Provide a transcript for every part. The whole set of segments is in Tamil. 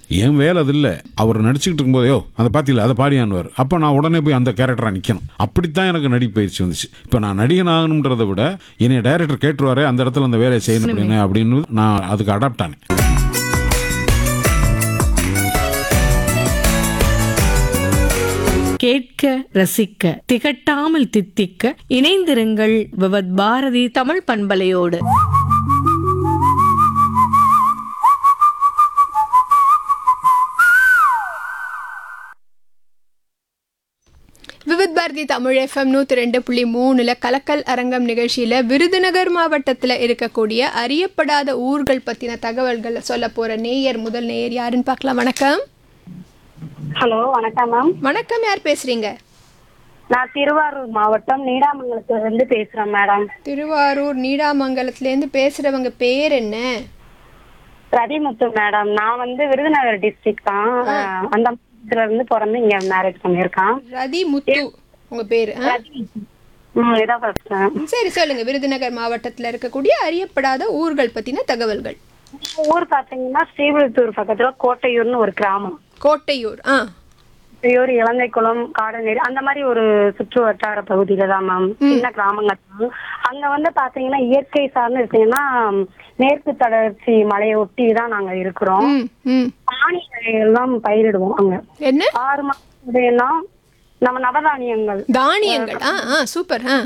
என் வேலை அது இல்லை அவர் நடிச்சுக்கிட்டு இருக்கும்போதோ அதை பார்த்தீங்களா அதை பாடியான்வார் அப்போ நான் உடனே போய் அந்த கேரக்டராக நிற்கணும் அப்படித்தான் எனக்கு நடிப்பு பயிற்சி வந்துச்சு இப்போ நான் நடிகன் ஆகணுன்றதை விட என்னை டைரக்டர் கேட்டுருவாரே அந்த இடத்துல அந்த வேலையை செய்யணும் அப்படின்னு அப்படின்னு நான் அதுக்கு அடாப்ட் ஆனேன் கேட்க ரசிக்க திகட்டாமல் தித்திக்க இணைந்திருங்கள் விவத் பாரதி தமிழ் பண்பலையோடு விவித் பாரதி தமிழ் எஃப்எம் நூற்றி ரெண்டு புள்ளி மூணுல கலக்கல் அரங்கம் நிகழ்ச்சியில் விருதுநகர் மாவட்டத்தில் இருக்கக்கூடிய அறியப்படாத ஊர்கள் பற்றின தகவல்களை சொல்ல போகிற நேயர் முதல் நேயர் யாருன்னு பார்க்கலாம் வணக்கம் ஹலோ வணக்கம் மேம் வணக்கம் யார் பேசுறீங்க நான் திருவாரூர் மாவட்டம் நீடாமங்கலத்துல இருந்து பேசுறேன் மேடம் திருவாரூர் நீடாமங்கலத்துலேருந்து பேசுகிறவங்க பேர் என்ன ரதிமுத்து மேடம் நான் வந்து விருதுநகர் டிஸ்ட்ரிக்ட் தான் அஹ், அந்த மாவட்டத்துல இருந்து பிறந்து இங்க மேரேஜ் பண்ணியிருக்கான் ரதி முத்து உங்கள் பேர் ம் இதான் ஃபர்ஸ்ட் சரி சொல்லுங்க விருதுநகர் மாவட்டத்தில் இருக்கக்கூடிய அறியப்படாத ஊர்கள் பற்றின தகவல்கள் ஊர் பாத்தீங்கன்னா ஸ்ரீவிழுத்தூர் பக்கத்துல கோட்டையூர்னு ஒரு கிராமம் கோட்டையூர் ஆ கோட்டையூர் இலந்தைக்குளம் காடநேரி அந்த மாதிரி ஒரு சுற்று வட்டார பகுதியில தான் மேம் சின்ன கிராமங்கள் தான். அங்க வந்து பாத்தீங்கன்னா இயற்கை சார்ந்து இருக்கீங்கன்னா மேற்கு தொடர்ச்சி மலையை ஒட்டி தான் நாங்க இருக்கிறோம் ம் ம் தானியங்கள் தான் பயிரிடுவோம் அங்க என்ன ஆறு மாசம் நம்ம நவதானியங்கள் தானியங்கள் ஆ ஆ சூப்பர் ஆ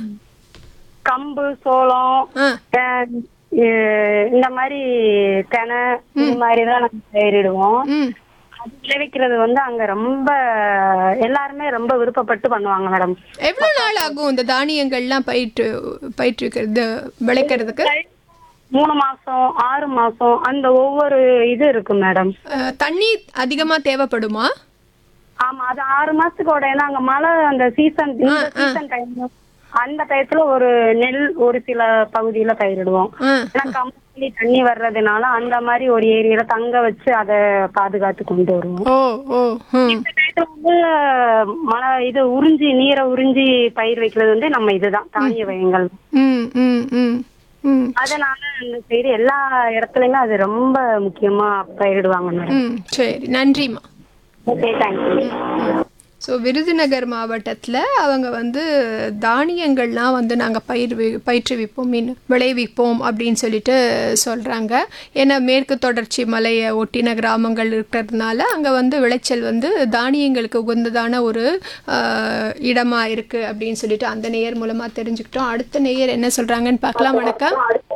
கம்பு சோளம் ஆ அஹ், இ- இந்த மாதிரி தெனை இந்த மாதிரி தான் நாங்க பயிரிடுவோம் ம் அது விளைவிக்கிறது வந்து அங்க ரொம்ப எல்லாருமே ரொம்ப விருப்பப்பட்டு பண்ணுவாங்க மேடம் எவ்வளோ நாள் ஆகும் இந்த தானியங்கள்லாம் பயிற்று பயிற்றுக்கிறது விளைக்கிறதுக்கு மூணு மாசம் ஆறு மாசம் அந்த ஒவ்வொரு இது இருக்கு மேடம் அஹ், தண்ணி அதிகமாக தேவைப்படுமா ஆமா அது ஆறு மாசத்துக்கு உடனே அங்க மழை அந்த சீசன் இந்த சீசன் டைம் அந்த டயத்துல ஒரு நெல் ஒரு சில பகுதியில பயிரிடுவோம் ஆ ஏன்னா கம்பெனி தண்ணி வர்றதுனால அந்த மாதிரி ஒரு ஏரியால தங்க வச்சு அதை பாதுகாத்து கொண்டு வருவோம் ஓ ஓ ம் இந்த டயத்துல வந்து மழை இது உறிஞ்சி நீரை உறிஞ்சி பயிர் வைக்கிறது வந்து நம்ம இதுதான் தானிய வகைகள் ம் ம் ம் ம் அதனால அந்த சைடு எல்லா இடத்துலயுமே அது ரொம்ப முக்கியமா பயிரிடுவாங்க மேடம் ம் சரி நன்றிம்மா ஓகே தேங்க்யூ ஸோ விருதுநகர் மாவட்டத்தில் அவங்க வந்து தானியங்கள்லாம் வந்து நாங்கள் பயிர் வி- பயிற்றுவிப்போம் மீன் விளைவிப்போம் அப்படின்னு சொல்லிட்டு சொல்கிறாங்க ஏன்னா மேற்கு தொடர்ச்சி மலையை ஒட்டின கிராமங்கள் இருக்கிறதுனால அங்கே வந்து விளைச்சல் வந்து தானியங்களுக்கு உகந்ததான ஒரு ஆஹ், இடமா இருக்குது அப்படின்னு சொல்லிட்டு அந்த நேயர் மூலமாக தெரிஞ்சுக்கிட்டோம் அடுத்த நேயர் என்ன சொல்கிறாங்கன்னு பார்க்கலாம் வணக்கம்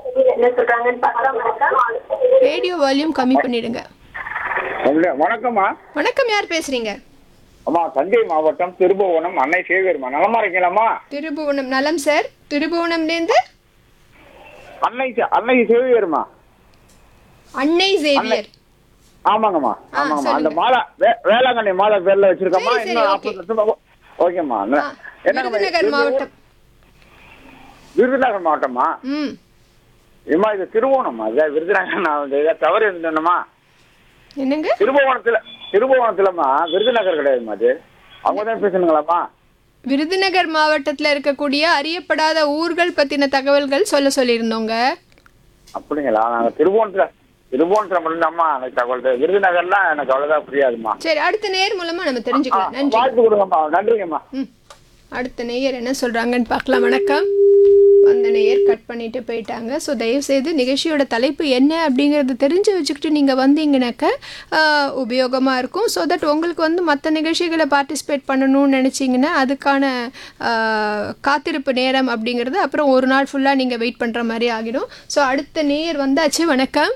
ரேடியோ வால்யூம் கம்மி பண்ணிடுங்க இல்ல, வணக்கம்மா வணக்கம் யார் பேசுகிறீங்க அம்மா தஞ்சை மாவட்டம் திருபுவனம் அன்னை சேவியர்மா நலமா இருக்கீங்களாம்மா திருபுவனம் நலம் சார் திருபுவனம்லேருந்து அன்னை சே- அன்னை சேவியர்மா அன்னை சேவியர் ஆமாங்கம்மா ஆ, ஆமாங்கம்மா அந்த சொல்லுங்க. மாலை வே- வேளாங்கண்ணி மாலை பேர்ல வச்சிருக்கோமா சரி, சரி, இன்னும் ஓகே. நாற்பது வருஷமா ஓ- ஓகேம்மா ஆ, என்னங்கம்மா விருதுநகர் மாவட்டம் விருதுநகர் மாவட்டமா ம் ஏம்மா இது திருவோணம்மா இது விருதுநகர் நான் வந்து இதை தவறு இருந்தேன்னுமா என்னங்க திருபுவனத்துல திருபுவனத்துலம்மா விருதுநகர் கிடையாதுமா அது அவங்க தான் பேசணுங்களாம்மா விருதுநகர் மாவட்டத்தில் இருக்கக்கூடிய அறியப்படாத ஊர்கள் பற்றின தகவல்கள் சொல்ல சொல்லியிருந்தோங்க அப்படிங்களா நாங்க திருபுவனத்துல திருபுவனத்துல மட்டும்தாம்மா எனக்கு தகவல் தெரியும். விருதுநகர்லாம் எனக்கு அவ்வளவுதான் புரியாதுமா சரி அடுத்த நேர் மூலமா நம்ம தெரிஞ்சுக்கலாம் நன்றி வாய்ப்பு கொடுங்கம்மா நன்றிங்கம்மா ம் அடுத்த நேயர் என்ன சொல்றாங்கன்னு பார்க்கலாம் வணக்கம் அந்த நேயர் கட் பண்ணிட்டு போயிட்டாங்க ஸோ தயவுசெய்து நிகழ்ச்சியோட தலைப்பு என்ன அப்படிங்கிறது தெரிஞ்சு வச்சுக்கிட்டு நீங்கள் வந்தீங்கன்னாக்க ஆஹ், உபயோகமா இருக்கும் ஸோ தட் உங்களுக்கு வந்து மற்ற நிகழ்ச்சிகளை பார்ட்டிசிபேட் பண்ணணும்னு நினச்சிங்கன்னா அதுக்கான ஆஹ், காத்திருப்பு நேரம் அப்படிங்கிறது அப்புறம் ஒரு நாள் ஃபுல்லாக நீங்கள் வெயிட் பண்ணுற மாதிரி ஆகிடும் ஸோ அடுத்த நேயர் வந்தாச்சு வணக்கம்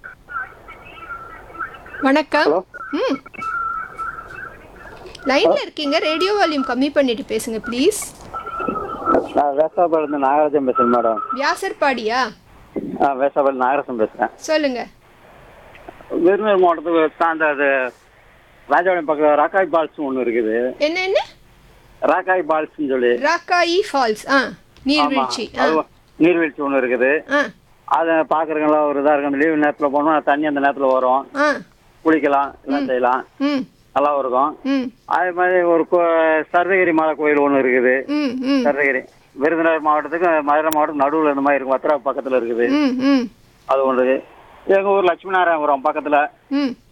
வணக்கம் ம் லைன்ல இருக்கீங்க ரேடியோ வால்யூம் கம்மி பண்ணிட்டு பேசுங்க ப்ளீஸ் நான் வேசாபாடிலிருந்து நாகராஜன் பேசுறேன் மேடம் வியாசர்பாடியா ஆ வேசாபாடி நாகராஜன் பேசுறேன் சொல்லுங்க விருதுநகர் மாவட்டத்துக்கு தாண்ட அது ராஜபாளையம் பக்கம் ராக்காய் பால்ஸ் ஒன்று இருக்குது என்ன என்ன ராக்காய் பால்ஸ்னு சொல்லி ராக்காயி ஃபால்ஸ் ஆ நீர்வீழ்ச்சி ஆ அது நீர்வீழ்ச்சி ஒன்று இருக்குது ஆ அதை பார்க்குறவங்களாம் ஒரு இதாக இருக்கும் லீவு நேரத்தில் போனோம் தண்ணி அந்த நேரத்தில் வரும் ஆ குளிக்கலாம் எல்லாம் செய்யலாம் ம் நல்லா இருக்கும் ம் அதே மாதிரி ஒரு கோ சர்வகிரி மலை கோயில் ஒன்று இருக்குது ம் ம் சர்வகிரி விருதுநகர் மாவட்டத்துக்கு மதுரை மாவட்டம் நடுவில் இந்த மாதிரி இருக்கும் வத்திரா பக்கத்தில் இருக்குது ம் ம் அது ஒன்று எங்கள் ஊர் லட்சுமி நாராயணபுரம் பக்கத்தில் ம்